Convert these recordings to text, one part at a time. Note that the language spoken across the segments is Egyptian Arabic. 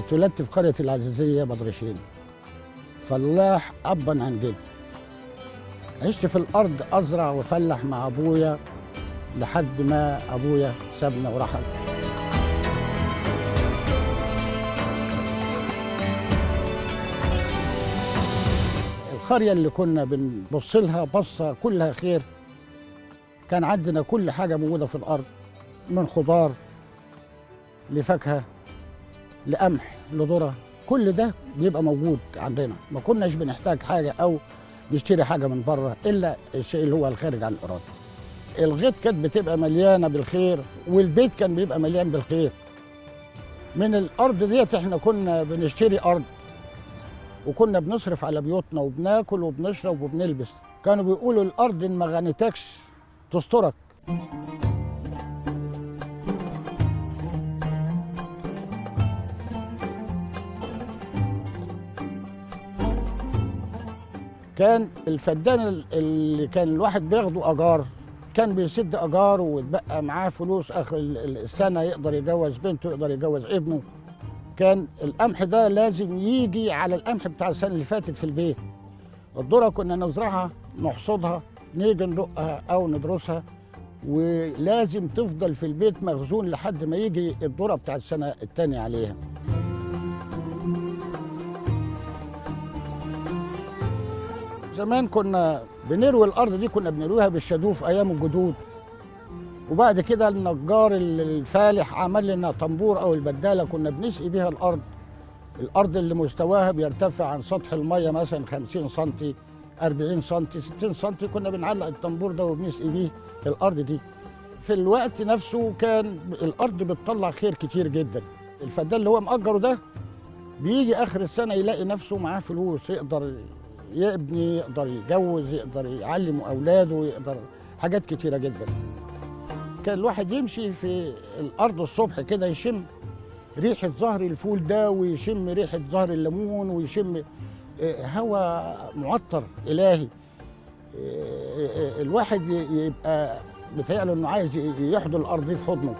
اتولدت في قرية العزيزية بدرشين فلاح أبا عن جد عشت في الأرض أزرع وأفلح مع أبويا لحد ما أبويا سابنا ورحل القرية اللي كنا بنبص لها بصة كلها خير كان عندنا كل حاجة موجودة في الأرض من خضار لفاكهة لقمح لذرة كل ده بيبقى موجود عندنا ما كناش بنحتاج حاجة أو نشتري حاجة من بره إلا الشيء اللي هو الخارج عن الإرادة الغيط كانت بتبقى مليانة بالخير والبيت كان بيبقى مليان بالخير من الأرض ديت احنا كنا بنشتري أرض وكنا بنصرف على بيوتنا وبناكل وبنشرب وبنلبس كانوا بيقولوا الأرض إن ما غنتكش تسترك كان الفدان اللي كان الواحد بياخده اجار كان بيسد اجار ويتبقى معاه فلوس اخر السنه يقدر يجوز بنته يقدر يجوز ابنه كان القمح ده لازم يجي على القمح بتاع السنه اللي فاتت في البيت الذره كنا نزرعها نحصدها نيجي ندقها او ندرسها ولازم تفضل في البيت مخزون لحد ما يجي الذره بتاع السنه الثانيه عليها زمان كنا بنروي الارض دي كنا بنرويها بالشادوف ايام الجدود وبعد كده النجار الفالح عمل لنا طنبور او البداله كنا بنسقي بيها الارض الارض اللي مستواها بيرتفع عن سطح الميه مثلا 50 سم 40 سم 60 سم كنا بنعلق الطنبور ده وبنسقي بيه الارض دي في الوقت نفسه كان الارض بتطلع خير كتير جدا الفدان اللي هو مأجره ده بيجي اخر السنه يلاقي نفسه معاه فلوس يقدر يبني يقدر يجوز يقدر يعلم اولاده يقدر حاجات كتيره جدا كان الواحد يمشي في الارض الصبح كده يشم ريحه زهر الفول ده ويشم ريحه زهر الليمون ويشم هواء معطر الهي الواحد يبقى متهيأله انه عايز يحضن الارض دي في حضنه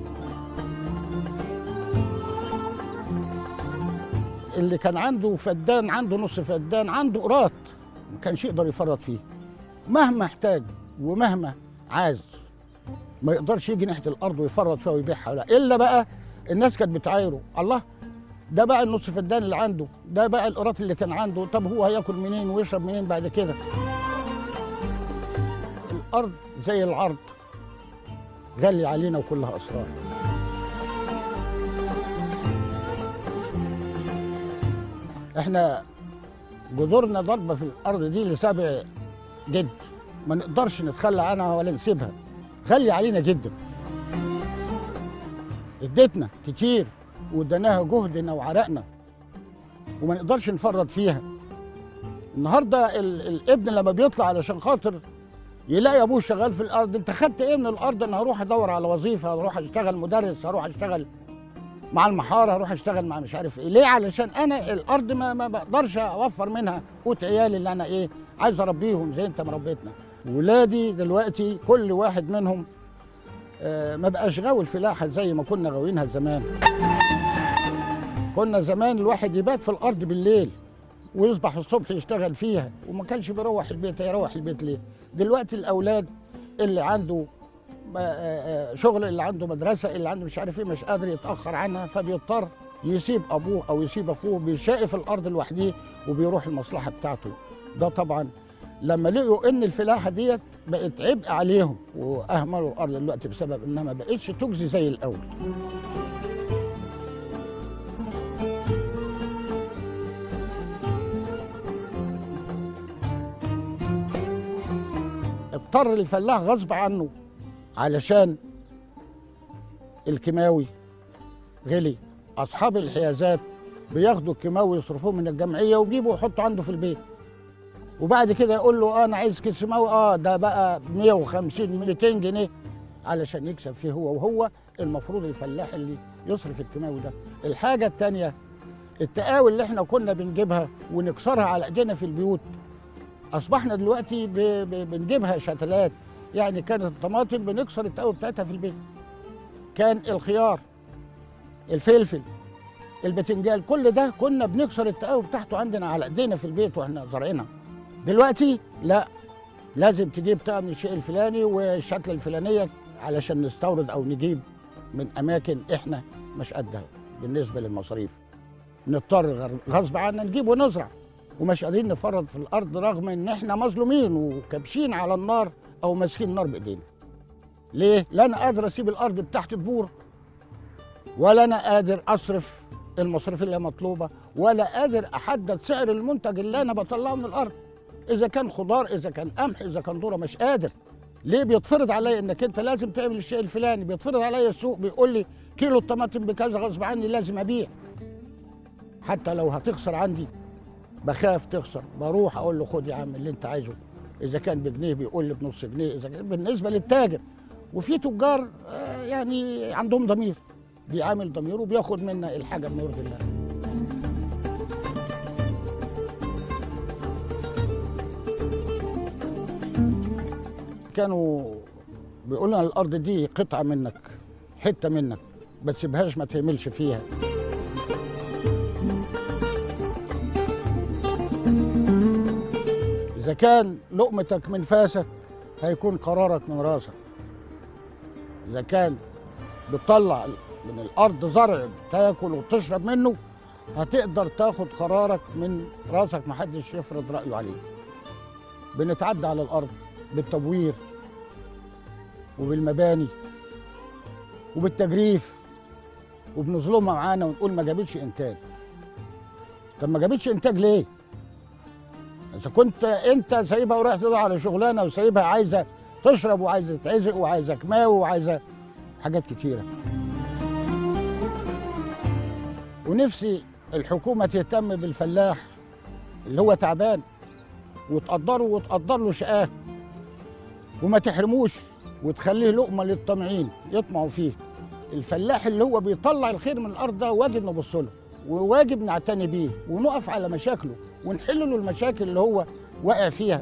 اللي كان عنده فدان عنده نص فدان عنده قراط ما كانش يقدر يفرط فيه مهما احتاج ومهما عاز ما يقدرش يجي ناحيه الارض ويفرط فيها ويبيعها لا الا بقى الناس كانت بتعايره الله ده بقى النص فدان اللي عنده ده بقى القراط اللي كان عنده طب هو هياكل منين ويشرب منين بعد كده الارض زي العرض غالي علينا وكلها اسرار احنا جذورنا ضربه في الارض دي لسبع جد ما نقدرش نتخلى عنها ولا نسيبها غاليه علينا جدا اديتنا كتير واديناها جهدنا وعرقنا وما نقدرش نفرط فيها النهارده ال- الابن لما بيطلع علشان خاطر يلاقي ابوه شغال في الارض انت خدت ايه من الارض انا هروح ادور على وظيفه هروح اشتغل مدرس هروح اشتغل مع المحاره هروح اشتغل مع مش عارف ايه ليه علشان انا الارض ما, ما بقدرش اوفر منها قوت عيالي اللي انا ايه عايز اربيهم زي انت مربيتنا ولادي دلوقتي كل واحد منهم آه ما بقاش غاوي الفلاحه زي ما كنا غاويينها زمان كنا زمان الواحد يبات في الارض بالليل ويصبح الصبح يشتغل فيها وما كانش بيروح البيت يروح البيت ليه دلوقتي الاولاد اللي عنده آه، آه، شغل اللي عنده مدرسه اللي عنده مش عارف ايه مش قادر يتاخر عنها فبيضطر يسيب ابوه او يسيب اخوه بيشقي في الارض لوحده وبيروح المصلحه بتاعته ده طبعا لما لقوا ان الفلاحه ديت بقت عبء عليهم واهملوا الارض دلوقتي بسبب انها ما بقتش تجزي زي الاول اضطر الفلاح غصب عنه علشان الكيماوي غلي اصحاب الحيازات بياخدوا الكيماوي يصرفوه من الجمعيه ويجيبوا يحطوا عنده في البيت وبعد كده يقول له آه انا عايز كيس كيماوي اه ده بقى 150 200 جنيه علشان يكسب فيه هو وهو المفروض الفلاح اللي يصرف الكيماوي ده الحاجه الثانيه التقاوي اللي احنا كنا بنجيبها ونكسرها على ايدينا في البيوت اصبحنا دلوقتي ب... ب... بنجيبها شتلات يعني كانت الطماطم بنكسر التقاوي بتاعتها في البيت كان الخيار الفلفل البتنجال كل ده كنا بنكسر التقاوي بتاعته عندنا على ايدينا في البيت واحنا زارعينها دلوقتي لا لازم تجيب طقم من الشيء الفلاني والشكل الفلانيه علشان نستورد او نجيب من اماكن احنا مش قدها بالنسبه للمصاريف نضطر غر- غصب عنا نجيب ونزرع ومش قادرين نفرط في الارض رغم ان احنا مظلومين وكابشين على النار او ماسكين النار بايدينا ليه لا انا قادر اسيب الارض بتاعتي تبور ولا انا قادر اصرف المصاريف اللي هي مطلوبه ولا قادر احدد سعر المنتج اللي انا بطلعه من الارض اذا كان خضار اذا كان قمح اذا كان ذره مش قادر ليه بيتفرض عليا انك انت لازم تعمل الشيء الفلاني بيتفرض عليا السوق بيقول لي كيلو الطماطم بكذا غصب عني لازم ابيع حتى لو هتخسر عندي بخاف تخسر بروح اقول له خد يا عم اللي انت عايزه اذا كان بجنيه بيقول لي بنص جنيه اذا كان بالنسبه للتاجر وفي تجار آه، يعني عندهم ضمير بيعامل ضميره وبياخد منا الحاجه من يرضي الله كانوا بيقولوا لنا الارض دي قطعه منك حته منك ما تسيبهاش ما تعملش فيها اذا كان لقمتك من فاسك هيكون قرارك من راسك اذا كان بتطلع من الارض زرع تاكل وتشرب منه هتقدر تاخد قرارك من راسك محدش يفرض رايه عليه بنتعدى على الارض بالتبوير وبالمباني وبالتجريف وبنظلمها معانا ونقول ما جابتش انتاج طب ما جابتش انتاج ليه اذا كنت انت سايبها ورايح تدور على شغلانه وسايبها عايزه تشرب وعايزه تتعزق وعايزه كماوي وعايزه حاجات كتيره ونفسي الحكومه تهتم بالفلاح اللي هو تعبان وتقدره وتقدر له شقاه وما تحرموش وتخليه لقمه للطامعين يطمعوا فيه الفلاح اللي هو بيطلع الخير من الارض ده واجب نبص له وواجب نعتني بيه ونقف على مشاكله ونحل له المشاكل اللي هو واقع فيها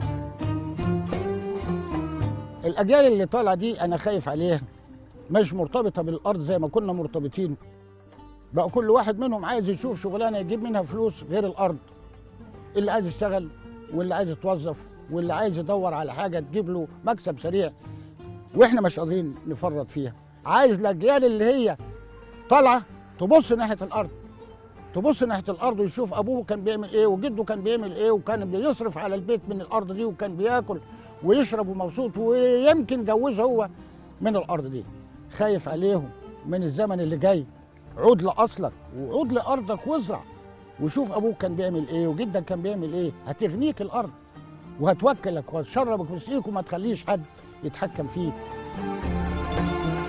الاجيال اللي طالعه دي انا خايف عليها مش مرتبطه بالارض زي ما كنا مرتبطين بقى كل واحد منهم عايز يشوف شغلانه يجيب منها فلوس غير الارض اللي عايز يشتغل واللي عايز يتوظف واللي عايز يدور على حاجه تجيب له مكسب سريع واحنا مش قادرين نفرط فيها عايز الاجيال اللي هي طالعه تبص ناحيه الارض تبص ناحيه الارض ويشوف ابوه كان بيعمل ايه وجده كان بيعمل ايه وكان بيصرف على البيت من الارض دي وكان بياكل ويشرب ومبسوط ويمكن جوز هو من الارض دي خايف عليهم من الزمن اللي جاي عود لاصلك وعود لارضك وازرع وشوف ابوك كان بيعمل ايه وجدك كان بيعمل ايه هتغنيك الارض وهتوكلك وهتشربك وتسقيك وما تخليش حد يتحكم فيك